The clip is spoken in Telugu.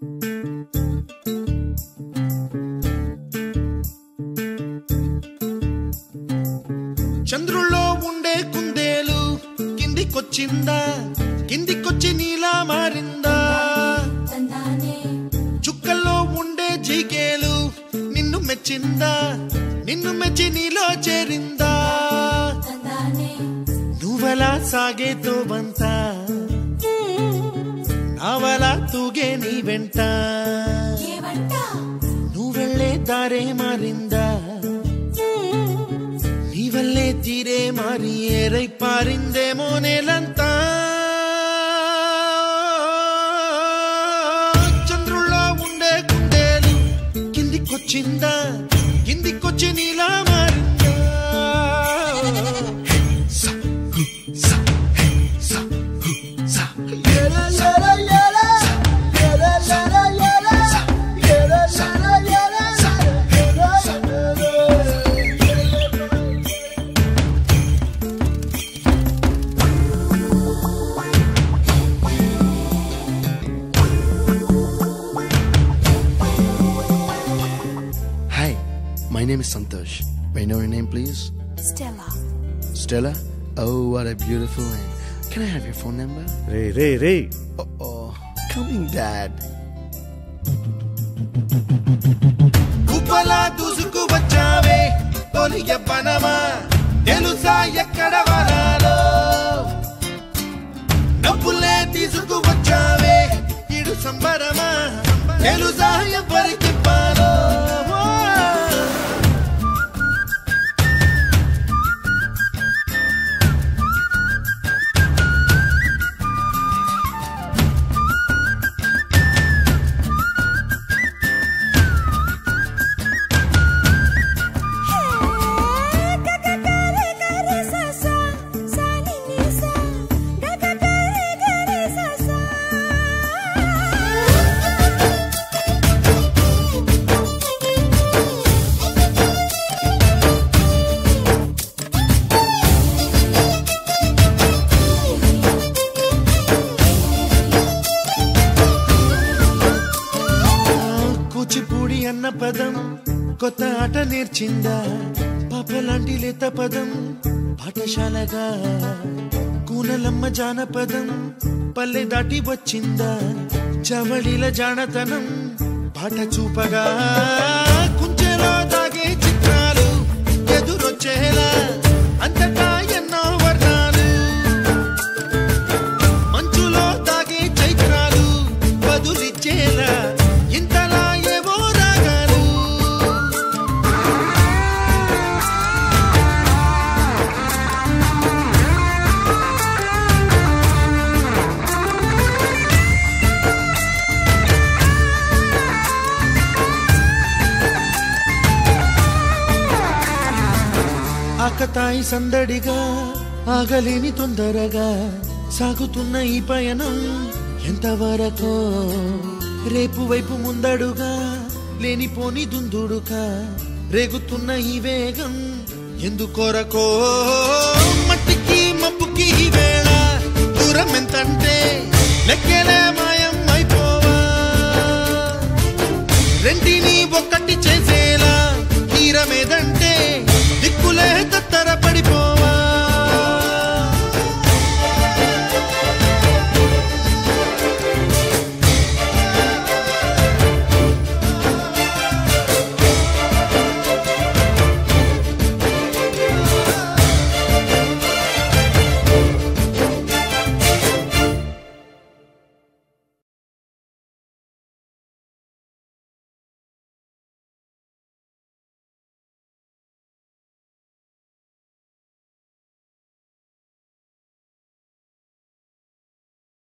చంద్రుల్లో ఉండే కుందేలు కిందికొచ్చిందా కిందికొచ్చి నీలా మారిందా చుక్కల్లో ఉండే జీకేలు నిన్ను మెచ్చిందా నిన్ను మెచ్చి నీలో చేరిందా నువ్వలా సాగే తోవంతా నావలా తూగే నీ వెంట నువ్వెళ్ళే దారే మారిందా నీ వల్లే తీరే మారి ఏరై పారిందేమో నేలంతా చంద్రుల్లో ఉండే కుందేలు కిందికొచ్చిందా కిందికొచ్చి నీలా మారిందా సా, హు, సా, హే, సా, హు, సా. Hi, my name is Santosh. May I know your name, please? Stella. Stella? Oh, what a beautiful name. Can I have your phone number? Ray ray ray Oh, oh. coming, Dad. గుబ్బలా దూసుకు వచ్చావే తొలి ఎవ్వనమా తెలుసా ఎక్కడ వనాలో డబ్బులే తీసుకు వచ్చావే ఇడు సంబరమా తెలుసా ఎవరికి పాలో కూచిపూడి అన్న పదం కొత్త ఆట నేర్చిందా పాపలాంటి లేత పదం పాఠశాలగా కూనలమ్మ జానపదం పల్లె దాటి వచ్చిందా చవళిల జానతనం పాట చూపగా కుంచెలో దాగే చిత్రాలు ఎదురొచ్చేలా అంతటా ఎన్నో వర్ణాలు మంచులో తాగే చైత్రాలు బదులిచ్చేలా ఇంతలా ఏవో రాగాలు ఆకతాయి సందడిగా ఆగలేని తొందరగా సాగుతున్న ఈ పయనం ఎంతవరకో రేపు వైపు ముందడుగా లేనిపోని దుందుడుగా రేగుతున్న ఈ వేగం ఎందుకొరకో మట్టికి మబ్బుకి ఈ వేళ దూరం ఎంతంటే